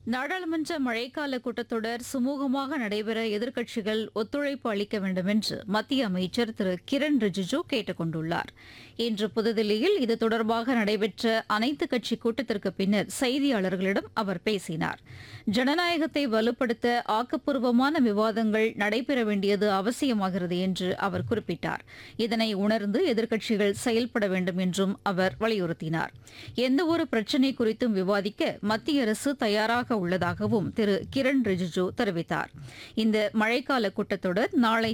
நாடாளுமன்ற மழைக்கால கூட்டத்தொடர் சுமூகமாக நடைபெற எதிர்க்கட்சிகள் ஒத்துழைப்பு அளிக்க வேண்டும் என்று மத்திய அமைச்சர் திரு கிரண் ரிஜிஜு கேட்டுக் கொண்டுள்ளார் இன்று புதுதில்லியில் இது தொடர்பாக நடைபெற்ற அனைத்துக் கட்சி கூட்டத்திற்கு பின்னர் செய்தியாளர்களிடம் அவர் பேசினார் ஜனநாயகத்தை வலுப்படுத்த ஆக்கப்பூர்வமான விவாதங்கள் நடைபெற வேண்டியது அவசியமாகிறது என்று அவர் குறிப்பிட்டார் இதனை உணர்ந்து எதிர்க்கட்சிகள் செயல்பட வேண்டும் என்றும் அவர் வலியுறுத்தினார் எந்தவொரு பிரச்சினை குறித்தும் விவாதிக்க மத்திய அரசு தயாராக உள்ளதாகவும் திரு கிரண் ரிஜிஜு தெரிவித்தார் இந்த மழைக்கால கூட்டத்தொடர் நாளை